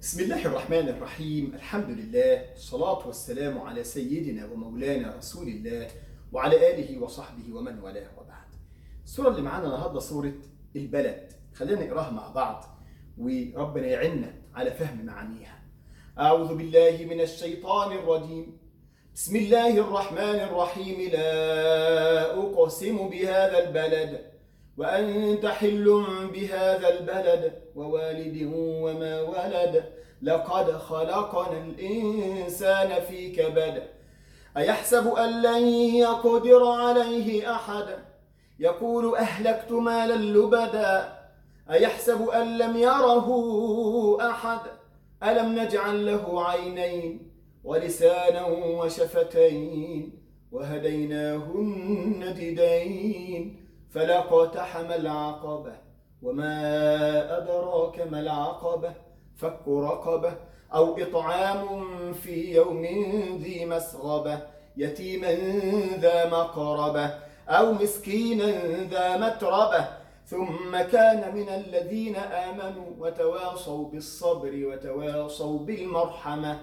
بسم الله الرحمن الرحيم الحمد لله والصلاة والسلام على سيدنا ومولانا رسول الله وعلى آله وصحبه ومن والاه وبعد السورة اللي معانا النهاردة سورة البلد خلينا نقراها مع بعض وربنا يعيننا على فهم معانيها أعوذ بالله من الشيطان الرجيم بسم الله الرحمن الرحيم لا أقسم بهذا البلد وأنت حل بهذا البلد ووالد وما ولد لقد خلقنا الإنسان في كبد أيحسب أن لن يقدر عليه أحد يقول أهلكت مالا لبدا أيحسب أن لم يره أحد ألم نجعل له عينين ولسانا وشفتين وهديناه النجدين فلاقتحم العقبة وما أدراك ما العقبة فك رقبة أو إطعام في يوم ذي مسغبة يتيما ذا مقربة أو مسكينا ذا متربة ثم كان من الذين آمنوا وتواصوا بالصبر وتواصوا بالمرحمة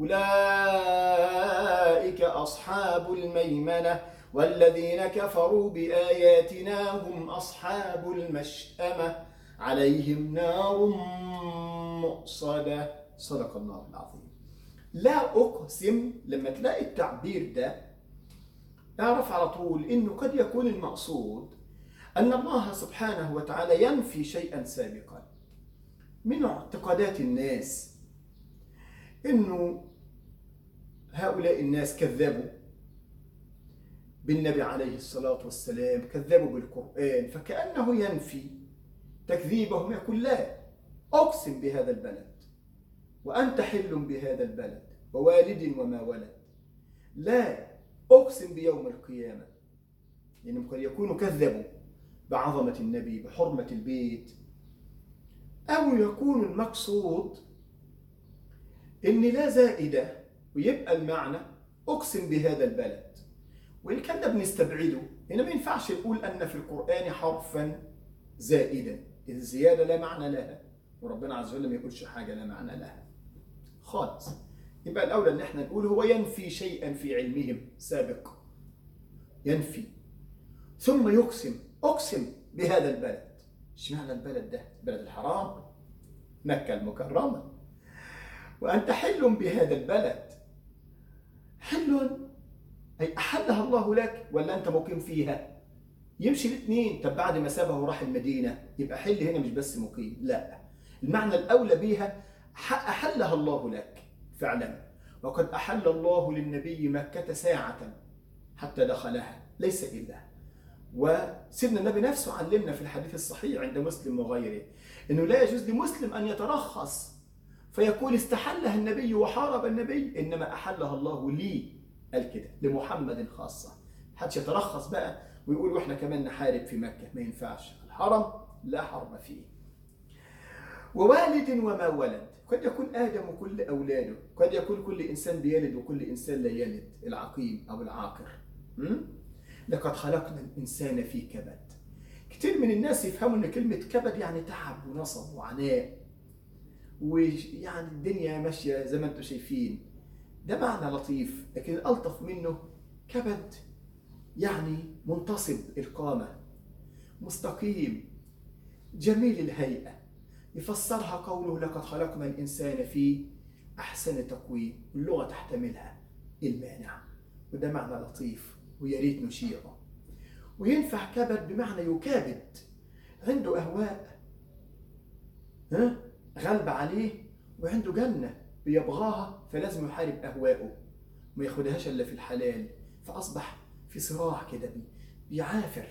أولئك أصحاب الميمنة والذين كفروا بآياتنا هم أصحاب المشأمة عليهم نار مؤصدة صدق الله العظيم لا أقسم لما تلاقي التعبير ده اعرف على طول إنه قد يكون المقصود أن الله سبحانه وتعالى ينفي شيئا سابقا من اعتقادات الناس إنه هؤلاء الناس كذبوا بالنبي عليه الصلاة والسلام كذبوا بالقرآن فكأنه ينفي تكذيبهم يقول لا أقسم بهذا البلد وأنت حل بهذا البلد ووالد وما ولد لا أقسم بيوم القيامة لأنهم قد يكونوا كذبوا بعظمة النبي بحرمة البيت أو يكون المقصود إن لا زائدة ويبقى المعنى أقسم بهذا البلد وإن كان ده بنستبعده هنا ما ينفعش نقول أن في القرآن حرفا زائدا إذ الزيادة لا معنى لها وربنا عز وجل ما يقولش حاجة لا معنى لها خالص يبقى الأولى أن احنا نقول هو ينفي شيئا في علمهم سابق ينفي ثم يقسم أقسم بهذا البلد اشمعنى البلد ده بلد الحرام مكة المكرمة وأنت حل بهذا البلد حل أي أحلها الله لك ولا أنت مقيم فيها يمشي الاثنين طب بعد ما سابها وراح المدينة يبقى حل هنا مش بس مقيم لا المعنى الأولى بيها أحلها الله لك فعلا وقد أحل الله للنبي مكة ساعة حتى دخلها ليس إلا وسيدنا النبي نفسه علمنا في الحديث الصحيح عند مسلم وغيره أنه لا يجوز لمسلم أن يترخص فيقول استحلها النبي وحارب النبي إنما أحلها الله لي قال كده لمحمد خاصة محدش يترخص بقى ويقول واحنا كمان نحارب في مكة ما ينفعش الحرم لا حرم فيه ووالد وما ولد قد يكون آدم وكل أولاده قد يكون كل إنسان بيلد وكل إنسان لا يلد العقيم أو العاقر م? لقد خلقنا الإنسان في كبد كتير من الناس يفهموا أن كلمة كبد يعني تعب ونصب وعناء ويعني الدنيا ماشية زي ما انتم شايفين ده معنى لطيف لكن الألطف منه كبد يعني منتصب القامة مستقيم جميل الهيئة يفسرها قوله لقد خلقنا الإنسان في أحسن تقويم اللغة تحتملها المانع وده معنى لطيف ويا ريت نشيعه وينفع كبد بمعنى يكابد عنده أهواء ها غلب عليه وعنده جنة بيبغاها فلازم يحارب أهواءه ما ياخدهاش إلا في الحلال فأصبح في صراع كده بيعافر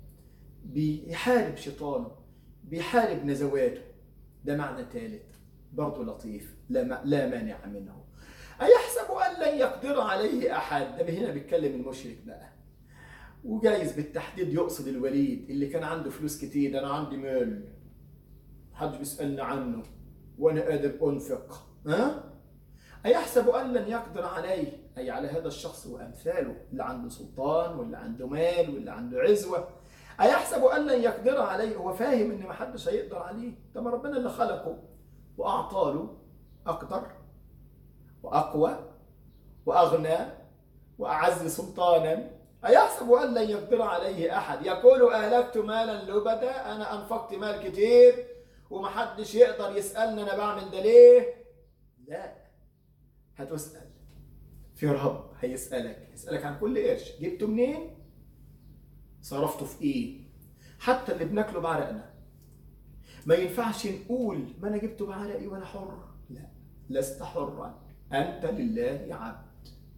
بيحارب شيطانه بيحارب نزواته ده معنى ثالث برضه لطيف لا, لا مانع منه أيحسب أن لن يقدر عليه أحد ده هنا بيتكلم المشرك بقى وجايز بالتحديد يقصد الوليد اللي كان عنده فلوس كتير ده أنا عندي مال محدش بيسألني عنه وأنا قادر أنفق ها أيحسب أن لن يقدر عليه أي على هذا الشخص وأمثاله اللي عنده سلطان واللي عنده مال واللي عنده عزوة أيحسب أن لن يقدر عليه هو فاهم إن محدش هيقدر عليه طب ربنا اللي خلقه وأعطى له أقدر وأقوى وأغنى وأعز سلطانا أيحسب أن لن يقدر عليه أحد يقول أهلكت مالا لبدا أنا أنفقت مال كتير ومحدش يقدر يسألني أنا بعمل ده ليه لا هتسأل في رب هيسألك يسألك عن كل قرش جبته منين صرفته في ايه حتى اللي بناكله بعرقنا ما ينفعش نقول ما انا جبته بعرقي وانا حر لا لست حرا انت لله عبد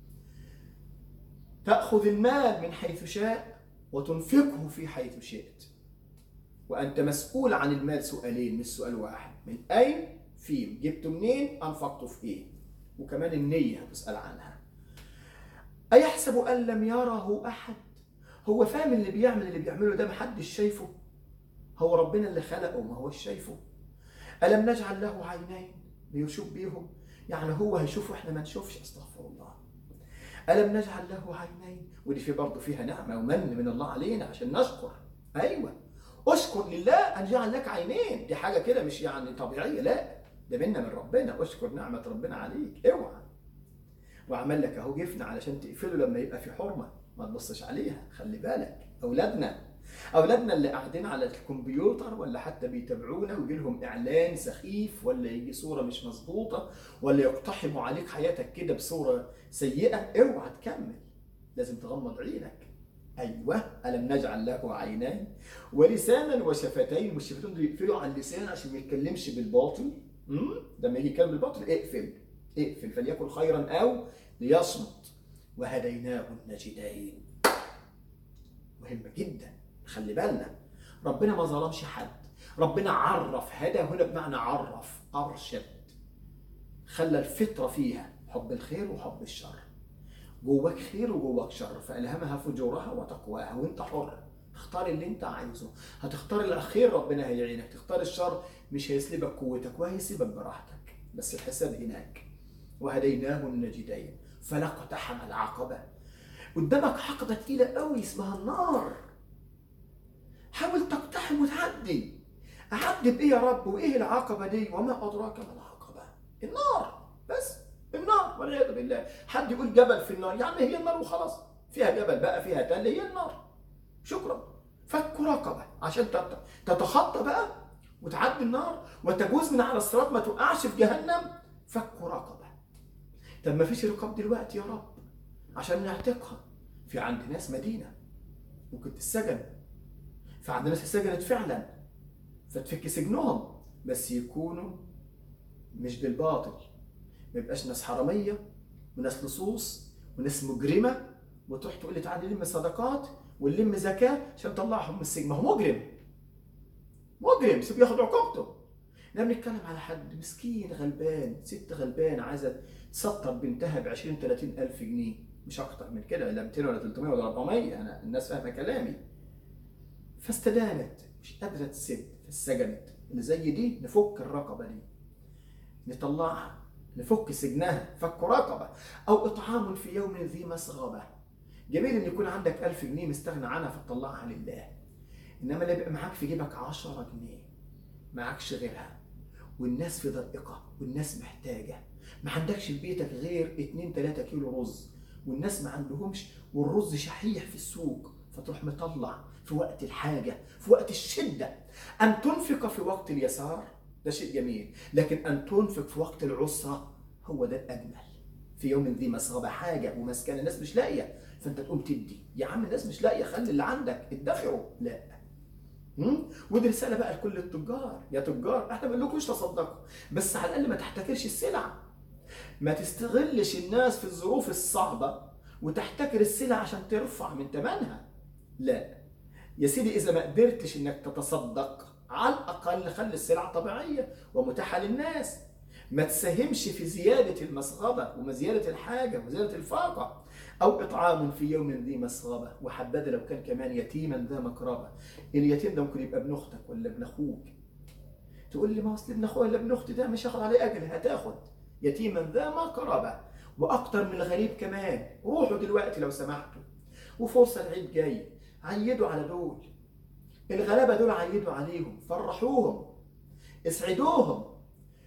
تأخذ المال من حيث شاء وتنفقه في حيث شئت وأنت مسؤول عن المال سؤالين مش سؤال واحد من أين فين جبته منين أنفقته في إيه وكمان النية هتسأل عنها أيحسب أن لم يره أحد هو فاهم اللي بيعمل اللي بيعمله ده محدش شايفه هو ربنا اللي خلقه ما هوش شايفه ألم نجعل له عينين ليشوف بيهم يعني هو هيشوفه احنا ما نشوفش استغفر الله ألم نجعل له عينين ودي في برضه فيها نعمة ومن من الله علينا عشان نشكر أيوة أشكر لله أن جعل لك عينين دي حاجة كده مش يعني طبيعية لا ده منا من ربنا أشكر نعمة ربنا عليك اوعى وعمل لك أهو جفن علشان تقفله لما يبقى في حرمة ما تبصش عليها خلي بالك أولادنا أولادنا اللي قاعدين على الكمبيوتر ولا حتى بيتابعونا ويجي لهم إعلان سخيف ولا يجي صورة مش مظبوطة ولا يقتحموا عليك حياتك كده بصورة سيئة اوعى تكمل لازم تغمض عينك أيوة ألم نجعل له عينين ولسانا وشفتين والشفتين دول يقفلوا على اللسان عشان ما يتكلمش بالباطل أمم؟ لما يجي يتكلم بالباطل اقفل اقفل فليكن خيرا أو ليصمت وهديناه النجدين مهمة جدا خلي بالنا ربنا ما ظلمش حد ربنا عرف هدى هنا بمعنى عرف أرشد خلى الفطرة فيها حب الخير وحب الشر جواك خير وجواك شر فألهمها فجورها وتقواها وانت حر اختار اللي انت عايزه هتختار الخير ربنا هيعينك تختار الشر مش هيسلبك قوتك وهيسيبك براحتك بس الحساب هناك وهديناه النجدين فلا اقتحم العقبة قدامك عقبة تقيلة قوي اسمها النار حاول تقتحم وتعدي أعدي بإيه يا رب وإيه العقبة دي وما أدراك ما العقبة النار بس النار والعياذ بالله حد يقول جبل في النار يعني هي النار وخلاص فيها جبل بقى فيها تل هي النار شكرا فك رقبة عشان تت- تتخطى بقى وتعدي النار وتجوز من على الصراط ما تقعش في جهنم فك رقبة طب ما فيش رقاب دلوقتي يا رب عشان نعتقها في عند ناس مدينة ممكن تتسجن في عند ناس اتسجنت فعلا فتفك سجنهم بس يكونوا مش بالباطل ما يبقاش ناس حراميه وناس لصوص وناس مجرمه وتروح تقول لي تعالى نلم صدقات ونلم زكاه عشان نطلعهم من السجن ما هو مجرم مجرم سيب ياخد عقوبته احنا بنتكلم على حد مسكين غلبان ست غلبان عايزه تسطر بنتها ب 20 30 الف جنيه مش اكتر من كده لا 200 ولا 300 ولا 400 انا الناس فاهمه كلامي فاستدانت مش قادره تسد فاتسجنت اللي زي دي نفك الرقبه دي نطلعها نفك سجنها فك رقبه او اطعام في يوم ذي مسغبه جميل ان يكون عندك ألف جنيه مستغنى عنها فتطلعها لله انما اللي يبقى معاك في جيبك 10 جنيه معكش غيرها والناس في ضيقه والناس محتاجه ما عندكش في بيتك غير 2 3 كيلو رز والناس ما عندهمش والرز شحيح في السوق فتروح مطلع في وقت الحاجه في وقت الشده ان تنفق في وقت اليسار ده شيء جميل لكن ان تنفق في وقت العسره هو ده الاجمل في يوم ذي مسغبه حاجه ومسكنه الناس مش لاقيه فانت تقوم تدي يا عم الناس مش لاقيه خلي اللي عندك ادخره لا مم؟ ودي رساله بقى لكل التجار يا تجار احنا ما بنقولكوش تصدقوا بس على الاقل ما تحتكرش السلع ما تستغلش الناس في الظروف الصعبه وتحتكر السلع عشان ترفع من ثمنها لا يا سيدي اذا ما قدرتش انك تتصدق على الاقل خلي السلع طبيعيه ومتاحه للناس ما تساهمش في زياده المسغبه وزياده الحاجه وزياده الفاقه او اطعام في يوم ذي مسغبه وحبذا لو كان كمان يتيما ذا مقربه اليتيم ده ممكن يبقى ابن اختك ولا ابن اخوك تقول لي ما اصل ابن اخويا ولا ابن اختي ده مش هاخد عليه اجر هتاخد يتيما ذا مقربه واكتر من الغريب كمان روحوا دلوقتي لو سمحتوا وفرصه العيد جاي عيدوا على دول الغلابه دول عيدوا عليهم فرحوهم اسعدوهم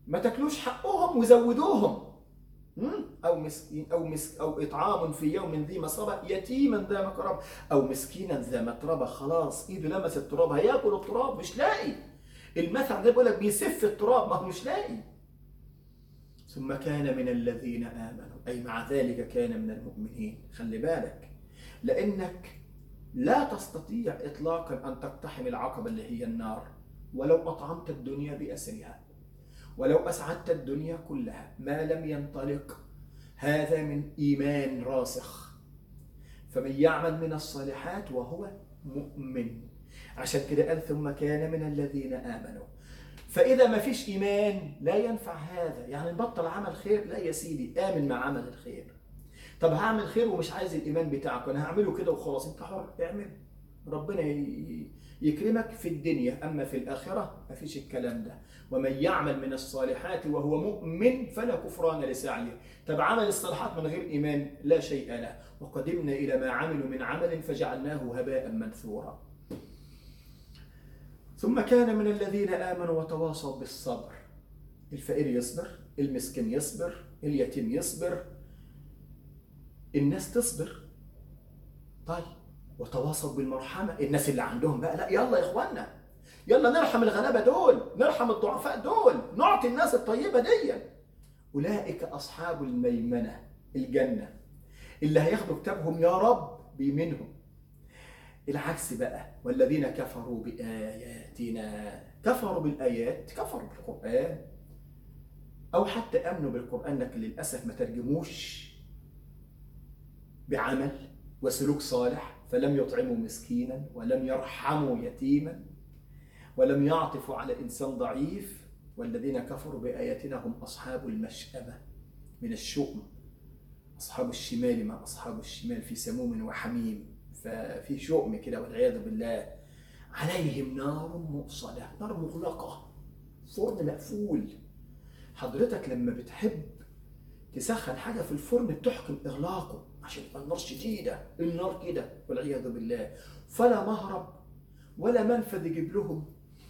ما تاكلوش حقهم وزودوهم مم؟ او مسكين او مسك او اطعام في يوم ذي مسربه يتيما ذا مقرب او مسكينا ذا متربه خلاص ايده لمست التراب هياكل التراب مش لاقي المثل ده بيقول لك بيسف التراب ما هو مش لاقي ثم كان من الذين امنوا اي مع ذلك كان من المؤمنين خلي بالك لانك لا تستطيع اطلاقا ان تقتحم العقبه اللي هي النار ولو اطعمت الدنيا باسرها ولو اسعدت الدنيا كلها ما لم ينطلق هذا من ايمان راسخ فمن يعمل من الصالحات وهو مؤمن عشان كده قال ثم كان من الذين امنوا فاذا ما فيش ايمان لا ينفع هذا يعني نبطل عمل خير لا يا سيدي امن مع عمل الخير طب هعمل خير ومش عايز الايمان بتاعك انا هعمله كده وخلاص انت حر اعمل ربنا ي- يكرمك في الدنيا اما في الاخره ما فيش الكلام ده ومن يعمل من الصالحات وهو مؤمن فلا كفران لسعيه طب عمل الصالحات من غير ايمان لا شيء له وقدمنا الى ما عملوا من عمل فجعلناه هباء منثورا ثم كان من الذين امنوا وتواصوا بالصبر الفقير يصبر المسكين يصبر اليتيم يصبر الناس تصبر طيب وتواصوا بالمرحمة الناس اللي عندهم بقى لا يلا يا اخوانا يلا نرحم الغلابة دول نرحم الضعفاء دول نعطي الناس الطيبة دي أولئك أصحاب الميمنة الجنة اللي هياخدوا كتابهم يا رب بيمنهم العكس بقى والذين كفروا بآياتنا كفروا بالآيات كفروا بالقرآن أو حتى آمنوا بالقرآن لكن للأسف ما ترجموش بعمل وسلوك صالح فلم يطعموا مسكينا ولم يرحموا يتيما ولم يعطفوا على انسان ضعيف والذين كفروا باياتنا هم اصحاب المشأمه من الشؤم اصحاب الشمال مع اصحاب الشمال في سموم وحميم ففي شؤم كده والعياذ بالله عليهم نار مؤصده نار مغلقه فرن مقفول حضرتك لما بتحب تسخن حاجه في الفرن بتحكم اغلاقه عشان يبقى النار شديده النار كده والعياذ بالله فلا مهرب ولا منفذ يجيب لهم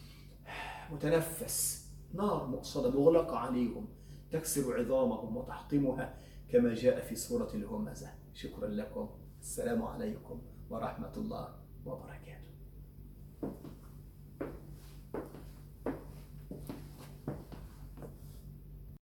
متنفس نار مؤصده مغلقه عليهم تكسر عظامهم وتحطمها كما جاء في سوره الهمزه شكرا لكم السلام عليكم ورحمه الله وبركاته